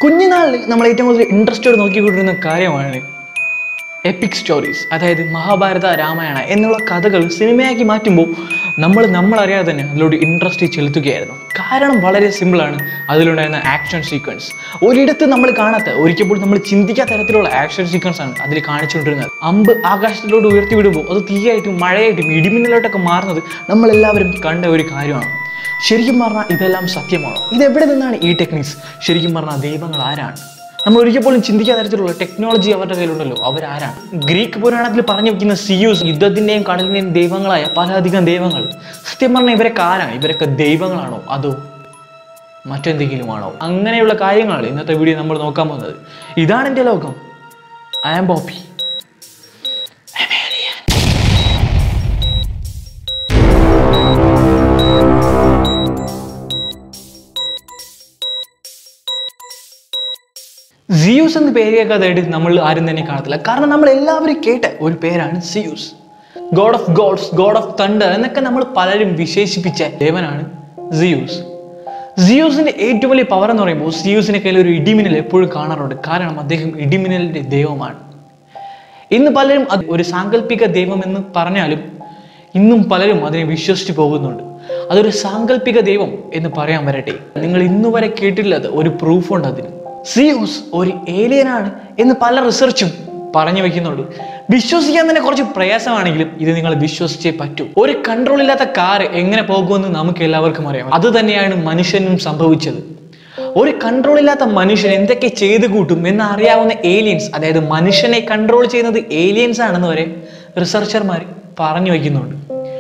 കുഞ്ഞുനാളിൽ നമ്മൾ ഏറ്റവും കൂടുതൽ ഇൻട്രസ്റ്റോട് നോക്കിക്കൊണ്ടിരുന്ന കാര്യമാണ് എപ്പിക് സ്റ്റോറീസ് അതായത് മഹാഭാരത രാമായണ എന്നുള്ള കഥകൾ സിനിമയാക്കി മാറ്റുമ്പോൾ നമ്മൾ നമ്മളറിയാതെ തന്നെ അതിലൂടെ ഇൻട്രസ്റ്റ് ചെലുത്തുകയായിരുന്നു കാരണം വളരെ സിമ്പിളാണ് അതിലുണ്ടായിരുന്ന ആക്ഷൻ സീക്വൻസ് ഒരിടത്ത് നമ്മൾ കാണാത്ത ഒരിക്കൽ പോലും നമ്മൾ ചിന്തിക്കാത്ത തരത്തിലുള്ള ആക്ഷൻ സീക്വൻസ് ആണ് അതിൽ കാണിച്ചുകൊണ്ടിരുന്നത് അമ്പ് ആകാശത്തിലോട്ട് ഉയർത്തി വിടുമ്പോൾ അത് തീയായിട്ടും മഴയായിട്ടും ഇടിമിന്നലോട്ടൊക്കെ മാറുന്നത് നമ്മളെല്ലാവരും കണ്ട ഒരു കാര്യമാണ് ശരിക്കും പറഞ്ഞാൽ ഇതെല്ലാം സത്യമാണോ ഇത് എവിടെ നിന്നാണ് ഈ ടെക്നിക്സ് ശരിക്കും പറഞ്ഞാൽ ദൈവങ്ങൾ ആരാണ് നമ്മൾ ഒരിക്കൽ പോലും ചിന്തിക്കാത്ത തരത്തിലുള്ള ടെക്നോളജി അവരുടെ കയ്യിലുണ്ടല്ലോ അവരാരാണ് ഗ്രീക്ക് പുരാണത്തിൽ പറഞ്ഞു വെക്കുന്ന സിയൂസ് യുദ്ധത്തിന്റെയും കടലിന്റെയും ദൈവങ്ങളായ പലധികം ദൈവങ്ങൾ സത്യം പറഞ്ഞാൽ ഇവരൊക്കെ ആരാണ് ഇവരൊക്കെ ദൈവങ്ങളാണോ അതോ മറ്റെന്തെങ്കിലുമാണോ അങ്ങനെയുള്ള കാര്യങ്ങളാണ് ഇന്നത്തെ വീഡിയോ നമ്മൾ നോക്കാൻ പോകുന്നത് ഇതാണ് എൻ്റെ ലോകം ഐ ആം ബോപ്പി സിയൂസ് എന്ന് പേര് കേൾക്കാതായിട്ട് നമ്മൾ ആരും തന്നെ കാണത്തില്ല കാരണം നമ്മൾ എല്ലാവരും കേട്ട ഒരു പേരാണ് Zeus god of gods god of thunder എന്നൊക്കെ നമ്മൾ പലരും വിശേഷിപ്പിച്ച ദേവനാണ് സിയൂസ് സിയൂസിന്റെ ഏറ്റവും വലിയ പവർ എന്ന് പറയുമ്പോൾ സിയൂസിന്റെ കയ്യിൽ ഒരു ഇടിമിന്നൽ എപ്പോഴും കാണാറുണ്ട് കാരണം അദ്ദേഹം ഇടിമിന്നലിന്റെ ദൈവമാണ് ഇന്ന് പലരും അത് ഒരു സാങ്കല്പിക ദൈവം എന്ന് പറഞ്ഞാലും ഇന്നും പലരും അതിനെ വിശ്വസിച്ച് പോകുന്നുണ്ട് അതൊരു സാങ്കല്പിക ദൈവം എന്ന് പറയാൻ വരട്ടെ നിങ്ങൾ ഇന്നു വരെ കേട്ടില്ലാത്ത ഒരു പ്രൂഫുണ്ട് അതിന് സിയൂസ് ഒരു ഏലിയനാണ് എന്ന് പല റിസർച്ചും പറഞ്ഞു വെക്കുന്നുണ്ട് വിശ്വസിക്കാൻ തന്നെ കുറച്ച് പ്രയാസമാണെങ്കിലും ഇത് നിങ്ങൾ വിശ്വസിച്ചേ പറ്റൂ ഒരു കൺട്രോൾ ഇല്ലാത്ത കാർ എങ്ങനെ പോകുമെന്ന് നമുക്ക് എല്ലാവർക്കും അറിയാം അത് തന്നെയാണ് മനുഷ്യനും സംഭവിച്ചത് ഒരു കൺട്രോൾ ഇല്ലാത്ത മനുഷ്യൻ എന്തൊക്കെ ചെയ്തു കൂട്ടും എന്ന് അറിയാവുന്ന ഏലിയൻസ് അതായത് മനുഷ്യനെ കൺട്രോൾ ചെയ്യുന്നത് ഏലിയൻസ് ആണെന്ന് വരെ റിസർച്ചർമാർ പറഞ്ഞു വയ്ക്കുന്നുണ്ട്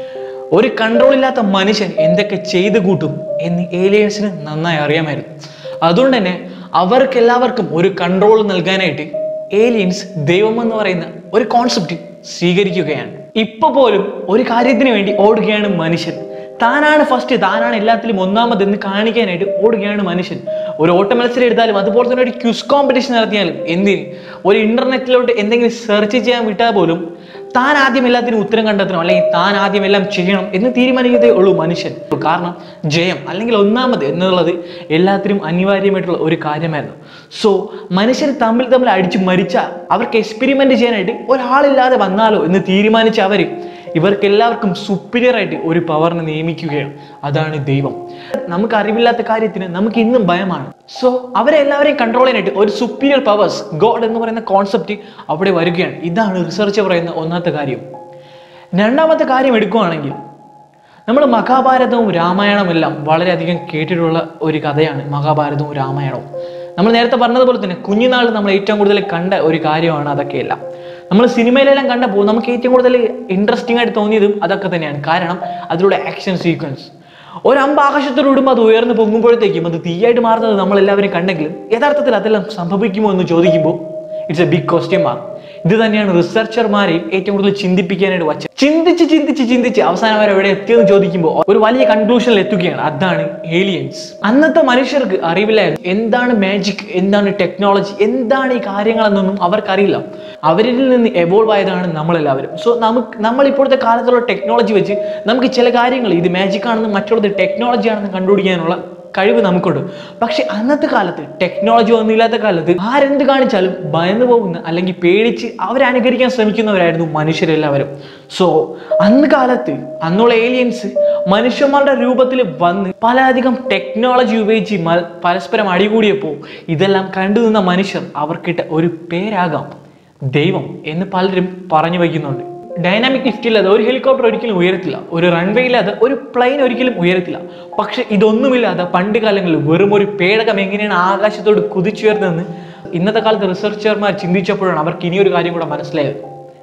ഒരു കൺട്രോൾ ഇല്ലാത്ത മനുഷ്യൻ എന്തൊക്കെ ചെയ്തു കൂട്ടും എന്ന് ഏലിയൻസിന് നന്നായി അറിയാമായിരുന്നു അതുകൊണ്ട് തന്നെ അവർക്ക് എല്ലാവർക്കും ഒരു കൺട്രോൾ നൽകാനായിട്ട് ഏലിയൻസ് ദൈവം എന്ന് പറയുന്ന ഒരു കോൺസെപ്റ്റ് സ്വീകരിക്കുകയാണ് ഇപ്പൊ പോലും ഒരു കാര്യത്തിന് വേണ്ടി ഓടുകയാണ് മനുഷ്യൻ താനാണ് ഫസ്റ്റ് താനാണ് എല്ലാത്തിലും ഒന്നാമതെന്ന് കാണിക്കാനായിട്ട് ഓടുകയാണ് മനുഷ്യൻ ഒരു ഓട്ട മത്സരം എടുത്താലും അതുപോലെ തന്നെ ഒരു ക്യൂസ് കോമ്പറ്റീഷൻ നടത്തിയാലും എന്തിന് ഒരു ഇന്റർനെറ്റിലോട്ട് എന്തെങ്കിലും സെർച്ച് ചെയ്യാൻ വിട്ടാൽ പോലും താൻ ആദ്യം എല്ലാത്തിനും ഉത്തരം കണ്ടെത്തണം അല്ലെങ്കിൽ താൻ ആദ്യം എല്ലാം ചെയ്യണം എന്ന് തീരുമാനിക്കത്തേ ഉള്ളൂ മനുഷ്യൻ കാരണം ജയം അല്ലെങ്കിൽ ഒന്നാമത് എന്നുള്ളത് എല്ലാത്തിനും അനിവാര്യമായിട്ടുള്ള ഒരു കാര്യമായിരുന്നു സോ മനുഷ്യർ തമ്മിൽ തമ്മിൽ അടിച്ച് മരിച്ചാൽ അവർക്ക് എക്സ്പെരിമെന്റ് ചെയ്യാനായിട്ട് ഒരാളില്ലാതെ വന്നാലോ എന്ന് തീരുമാനിച്ച അവർ ഇവർക്ക് എല്ലാവർക്കും സുപ്പീരിയർ ആയിട്ട് ഒരു പവറിനെ നിയമിക്കുകയാണ് അതാണ് ദൈവം നമുക്ക് അറിവില്ലാത്ത കാര്യത്തിന് നമുക്ക് ഇന്നും ഭയമാണ് സോ അവരെ എല്ലാവരെയും കൺട്രോൾ ചെയ്യാനായിട്ട് ഒരു സുപ്പീരിയർ പവേഴ്സ് ഗോഡ് എന്ന് പറയുന്ന കോൺസെപ്റ്റ് അവിടെ വരികയാണ് ഇതാണ് റിസർച്ച് പറയുന്ന ഒന്നാമത്തെ കാര്യം രണ്ടാമത്തെ കാര്യം എടുക്കുകയാണെങ്കിൽ നമ്മൾ മഹാഭാരതവും രാമായണവും എല്ലാം വളരെയധികം കേട്ടിട്ടുള്ള ഒരു കഥയാണ് മഹാഭാരതവും രാമായണവും നമ്മൾ നേരത്തെ പറഞ്ഞതുപോലെ തന്നെ കുഞ്ഞുനാൾ നമ്മൾ ഏറ്റവും കൂടുതൽ കണ്ട ഒരു കാര്യമാണ് അതൊക്കെയെല്ലാം നമ്മൾ സിനിമയിലെല്ലാം കണ്ടപ്പോൾ നമുക്ക് ഏറ്റവും കൂടുതൽ ഇൻട്രസ്റ്റിംഗ് ആയിട്ട് തോന്നിയതും അതൊക്കെ തന്നെയാണ് കാരണം അതിലൂടെ ആക്ഷൻ സീക്വൻസ് ഒരു അമ്പ് ആകാശത്തോടുമ്പോൾ അത് ഉയർന്നു പൊങ്ങുമ്പോഴത്തേക്കും അത് തീയായിട്ട് മാറുന്നത് നമ്മൾ എല്ലാവരും കണ്ടെങ്കിലും യഥാർത്ഥത്തിൽ അതെല്ലാം സംഭവിക്കുമോ എന്ന് ചോദിക്കുമ്പോൾ it's a big question mark ഇത് തന്നെയാണ് റിസർച്ചർമാരെ ഏറ്റവും കൂടുതൽ ചിന്തിപ്പിക്കാനായിട്ട് വച്ചത് ചിന്തിച്ച് ചിന്തിച്ച് ചിന്തിച്ച് അവസാനം വരെ എവിടെ എത്തിയെന്ന് ചോദിക്കുമ്പോൾ ഒരു വലിയ കൺക്ലൂഷനിൽ എത്തുകയാണ് അതാണ് ഏലിയൻസ് അന്നത്തെ മനുഷ്യർക്ക് അറിവില്ലായിരുന്നു എന്താണ് മാജിക് എന്താണ് ടെക്നോളജി എന്താണ് ഈ കാര്യങ്ങളെന്നൊന്നും അവർക്കറിയില്ല അവരിൽ നിന്ന് എവോൾവ് ആയതാണ് നമ്മളെല്ലാവരും സോ നമുക്ക് നമ്മൾ ഇപ്പോഴത്തെ കാലത്തുള്ള ടെക്നോളജി വെച്ച് നമുക്ക് ചില കാര്യങ്ങൾ ഇത് മാജിക് ആണെന്ന് മറ്റുള്ളത് ടെക്നോളജി ആണെന്ന് കണ്ടുപിടിക്കാനുള്ള കഴിവ് നമുക്കുണ്ട് പക്ഷെ അന്നത്തെ കാലത്ത് ടെക്നോളജി ഒന്നുമില്ലാത്ത കാലത്ത് ആരെന്ത് കാണിച്ചാലും ഭയന്നു പോകുന്ന അല്ലെങ്കിൽ പേടിച്ച് അവരെ അനുകരിക്കാൻ ശ്രമിക്കുന്നവരായിരുന്നു മനുഷ്യരെല്ലാവരും സോ അന്ന് കാലത്ത് അന്നുള്ള ഏലിയൻസ് മനുഷ്യന്മാരുടെ രൂപത്തിൽ വന്ന് പലധികം ടെക്നോളജി ഉപയോഗിച്ച് മ- പരസ്പരം അടികൂടിയപ്പോൾ ഇതെല്ലാം കണ്ടുനിന്ന മനുഷ്യർ അവർക്കിട്ട ഒരു പേരാകാം ദൈവം എന്ന് പലരും പറഞ്ഞു വയ്ക്കുന്നുണ്ട് ഡൈനാമിക് ലിഫ്റ്റ് ഇല്ലാതെ ഒരു ഹെലികോപ്റ്റർ ഒരിക്കലും ഉയരത്തില്ല ഒരു റൺവേ ഇല്ലാതെ ഒരു പ്ലെയിൻ ഒരിക്കലും ഉയരത്തില്ല പക്ഷെ ഇതൊന്നുമില്ലാതെ പണ്ട് കാലങ്ങളിൽ വെറും ഒരു പേടകം എങ്ങനെയാണ് ആകാശത്തോട് കുതിച്ചുയർന്നതെന്ന് ഇന്നത്തെ കാലത്ത് റിസർച്ചർമാർ ചിന്തിച്ചപ്പോഴാണ് അവർക്ക് ഇനിയൊരു കാര്യം കൂടെ മനസ്സിലായത്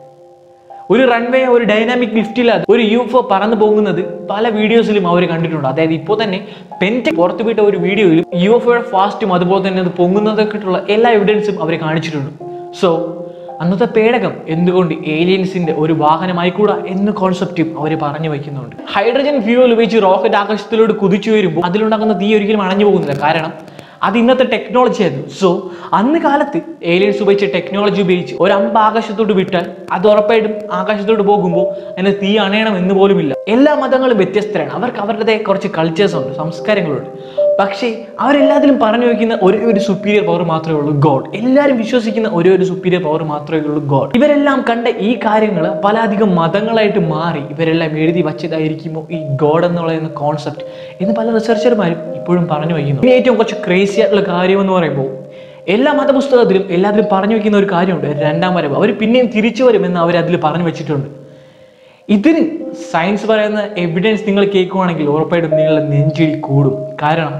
ഒരു റൺവേ ഒരു ഡൈനാമിക് ലിഫ്റ്റ് ഇല്ലാതെ ഒരു യു എഫ് പറന്നു പോകുന്നത് പല വീഡിയോസിലും അവർ കണ്ടിട്ടുണ്ട് അതായത് ഇപ്പോൾ തന്നെ പെൻറ്റ് പുറത്തുവിട്ട ഒരു വീഡിയോയിലും യു എഫ് ഫാസ്റ്റും അതുപോലെ തന്നെ അത് പൊങ്ങുന്നതൊക്കെയുള്ള എല്ലാ എവിഡൻസും അവർ കാണിച്ചിട്ടുണ്ട് സോ അന്നത്തെ പേടകം എന്തുകൊണ്ട് ഏലിയൻസിന്റെ ഒരു വാഹനമായിക്കൂടാ എന്ന കോൺസെപ്റ്റും അവർ പറഞ്ഞു വയ്ക്കുന്നുണ്ട് ഹൈഡ്രജൻ ഫ്യൂവൽ ഉപയോഗിച്ച് റോക്കറ്റ് ആകാശത്തിലോട്ട് കുതിച്ചു വരുമ്പോൾ അതിലുണ്ടാകുന്ന തീ ഒരിക്കലും അണഞ്ഞു പോകുന്നില്ല കാരണം അത് ഇന്നത്തെ ടെക്നോളജി ആയിരുന്നു സോ അന്ന് കാലത്ത് ഏലിയൻസ് ഉപയോഗിച്ച ടെക്നോളജി ഉപയോഗിച്ച് ഒരു അമ്പ് ആകാശത്തോട്ട് വിട്ടാൽ അത് ഉറപ്പായിട്ടും ആകാശത്തോട്ട് പോകുമ്പോൾ അതിന് തീ അണയണം എന്ന് പോലുമില്ല എല്ലാ മതങ്ങളും വ്യത്യസ്തരാണ് അവർക്ക് അവരുടേതായ കുറച്ച് കൾച്ചേഴ്സ് ഉണ്ട് സംസ്കാരങ്ങളുണ്ട് പക്ഷേ അവരെല്ലാത്തിലും പറഞ്ഞു വയ്ക്കുന്ന ഒരേ ഒരു സുപ്പീരിയർ പവർ മാത്രമേ ഉള്ളൂ ഗോഡ് എല്ലാവരും വിശ്വസിക്കുന്ന ഒരേ ഒരു സുപ്പീരിയർ പവർ മാത്രമേ ഉള്ളൂ ഗോഡ് ഇവരെല്ലാം കണ്ട ഈ കാര്യങ്ങൾ പലധികം മതങ്ങളായിട്ട് മാറി ഇവരെല്ലാം എഴുതി വച്ചതായിരിക്കുമോ ഈ ഗോഡ് എന്ന് പറയുന്ന കോൺസെപ്റ്റ് എന്ന് പല റിസർച്ചർമാരും ഇപ്പോഴും പറഞ്ഞു വയ്ക്കുന്നു ഇനി ഏറ്റവും കുറച്ച് ക്രേസി ആയിട്ടുള്ള കാര്യം എന്ന് പറയുമ്പോൾ എല്ലാ മതപുസ്തകത്തിലും എല്ലാത്തിലും പറഞ്ഞു വയ്ക്കുന്ന ഒരു കാര്യമുണ്ട് രണ്ടാം വരവ് അവർ പിന്നെയും തിരിച്ചു വരുമെന്ന് അവർ അതിൽ പറഞ്ഞു വെച്ചിട്ടുണ്ട് ഇതിന് സയൻസ് പറയുന്ന എവിഡൻസ് നിങ്ങൾ കേൾക്കുവാണെങ്കിൽ ഉറപ്പായിട്ടും നിങ്ങളുടെ നെഞ്ചിടി കൂടും കാരണം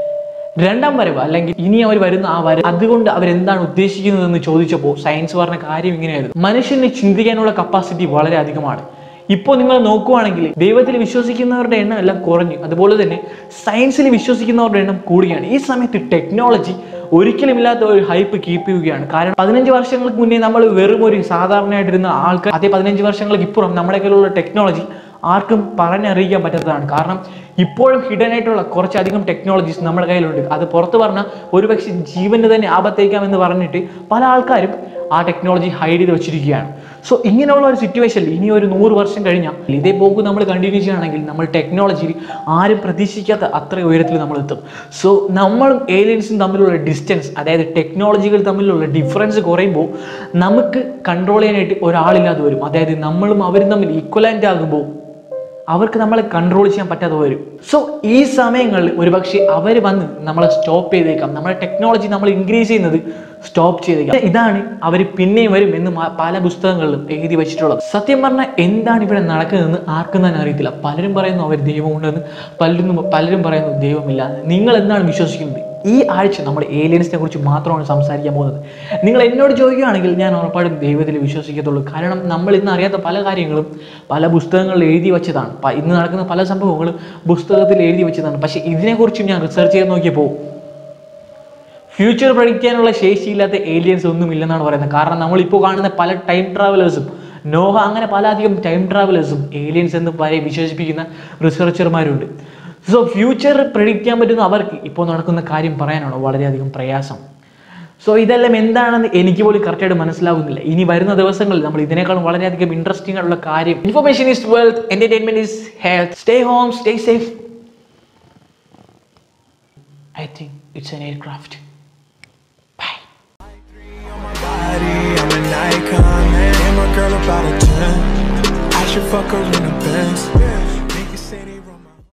രണ്ടാം വരവ് അല്ലെങ്കിൽ ഇനി അവർ വരുന്ന ആ വരവ് അതുകൊണ്ട് അവരെന്താണ് ഉദ്ദേശിക്കുന്നതെന്ന് ചോദിച്ചപ്പോൾ സയൻസ് പറഞ്ഞ കാര്യം ഇങ്ങനെയായിരുന്നു മനുഷ്യന് ചിന്തിക്കാനുള്ള കപ്പാസിറ്റി വളരെ അധികമാണ് ഇപ്പോൾ നിങ്ങൾ നോക്കുവാണെങ്കിൽ ദൈവത്തിൽ വിശ്വസിക്കുന്നവരുടെ എണ്ണം എല്ലാം കുറഞ്ഞു അതുപോലെ തന്നെ സയൻസിൽ വിശ്വസിക്കുന്നവരുടെ എണ്ണം കൂടുകയാണ് ഈ സമയത്ത് ടെക്നോളജി ഒരിക്കലും ഇല്ലാത്ത ഒരു ഹൈപ്പ് കീപ്പ് ചെയ്യുകയാണ് കാരണം പതിനഞ്ച് വർഷങ്ങൾക്ക് മുന്നേ നമ്മൾ വെറും ഒരു സാധാരണയായിട്ടിരുന്ന ആൾക്കാർ അതേ പതിനഞ്ച് വർഷങ്ങൾക്ക് ഇപ്പുറം നമ്മുടെ കയ്യിലുള്ള ടെക്നോളജി ആർക്കും പറഞ്ഞറിയിക്കാൻ പറ്റാത്തതാണ് കാരണം ഇപ്പോഴും ഹിഡൻ ആയിട്ടുള്ള കുറച്ചധികം ടെക്നോളജീസ് നമ്മുടെ കയ്യിലുണ്ട് അത് പുറത്ത് പറഞ്ഞാൽ ഒരുപക്ഷെ ജീവന് തന്നെ ആപത്തേക്കാം എന്ന് പറഞ്ഞിട്ട് പല ആൾക്കാരും ആ ടെക്നോളജി ഹൈഡ് ചെയ്ത് വെച്ചിരിക്കുകയാണ് സോ ഇങ്ങനെയുള്ള ഒരു സിറ്റുവേഷനിൽ ഇനി ഒരു നൂറ് വർഷം കഴിഞ്ഞാൽ ഇതേ പോക്ക് നമ്മൾ കണ്ടിന്യൂ ചെയ്യുകയാണെങ്കിൽ നമ്മൾ ടെക്നോളജിയിൽ ആരും പ്രതീക്ഷിക്കാത്ത അത്ര ഉയരത്തിൽ നമ്മൾ എത്തും സോ നമ്മളും ഏലിയൻസും തമ്മിലുള്ള ഡിസ്റ്റൻസ് അതായത് ടെക്നോളജികൾ തമ്മിലുള്ള ഡിഫറൻസ് കുറയുമ്പോൾ നമുക്ക് കൺട്രോൾ ചെയ്യാനായിട്ട് ഒരാളില്ലാതെ വരും അതായത് നമ്മളും അവരും തമ്മിൽ ഈക്വലൻ്റ് ആകുമ്പോൾ അവർക്ക് നമ്മളെ കൺട്രോൾ ചെയ്യാൻ പറ്റാതെ വരും സോ ഈ സമയങ്ങളിൽ ഒരുപക്ഷെ അവർ വന്ന് നമ്മളെ സ്റ്റോപ്പ് ചെയ്തേക്കാം നമ്മുടെ ടെക്നോളജി നമ്മൾ ഇൻക്രീസ് ചെയ്യുന്നത് സ്റ്റോപ്പ് ചെയ്തേക്കാം ഇതാണ് അവർ പിന്നെയും വരും എന്ന് മ- പല പുസ്തകങ്ങളിലും എഴുതി വെച്ചിട്ടുള്ളത് സത്യം പറഞ്ഞാൽ എന്താണ് ഇവിടെ നടക്കുന്നതെന്ന് ആർക്കും തന്നെ അറിയത്തില്ല പലരും പറയുന്നു അവർ ദൈവമുണ്ടെന്ന് പലരും പലരും പറയുന്നു ദൈവമില്ല നിങ്ങൾ എന്താണ് വിശ്വസിക്കുന്നത് ഈ ആഴ്ച നമ്മൾ ഏലിയൻസിനെ കുറിച്ച് മാത്രമാണ് സംസാരിക്കാൻ പോകുന്നത് നിങ്ങൾ എന്നോട് ചോദിക്കുകയാണെങ്കിൽ ഞാൻ ഉറപ്പായിട്ടും ദൈവത്തിൽ വിശ്വസിക്കത്തുള്ളൂ കാരണം നമ്മൾ ഇന്ന് അറിയാത്ത പല കാര്യങ്ങളും പല പുസ്തകങ്ങളിൽ എഴുതി വെച്ചതാണ് പ- ഇന്ന് നടക്കുന്ന പല സംഭവങ്ങളും പുസ്തകത്തിൽ എഴുതി വെച്ചതാണ് പക്ഷേ ഇതിനെക്കുറിച്ചും ഞാൻ റിസർച്ച് ചെയ്ത് നോക്കിയപ്പോൾ ഫ്യൂച്ചർ പ്രഡിക്റ്റാനുള്ള ശേഷിയില്ലാത്ത ഏലിയൻസ് ഒന്നും ഇല്ലെന്നാണ് പറയുന്നത് കാരണം നമ്മളിപ്പോൾ കാണുന്ന പല ടൈം ട്രാവലേഴ്സും നോഹ അങ്ങനെ പലധികം ടൈം ട്രാവലേഴ്സും ഏലിയൻസ് എന്ന് വരെ വിശേഷിപ്പിക്കുന്ന റിസർച്ചർമാരുണ്ട് സോ ഫ്യൂച്ചർ പ്രഡിക്റ്റ് ചെയ്യാൻ പറ്റുന്ന അവർക്ക് ഇപ്പോൾ നടക്കുന്ന കാര്യം പറയാനാണ് വളരെയധികം പ്രയാസം സോ ഇതെല്ലാം എന്താണെന്ന് എനിക്ക് പോലും കറക്റ്റായിട്ട് മനസ്സിലാകുന്നില്ല ഇനി വരുന്ന ദിവസങ്ങളിൽ നമ്മൾ ഇതിനേക്കാളും വളരെയധികം ഇൻട്രസ്റ്റിംഗ് ആയിട്ടുള്ള കാര്യം information is wealth entertainment is health stay home stay safe I think it's an aircraft on my body, I'm an icon, man. And my girl about a 10. I should fuck her in a Benz.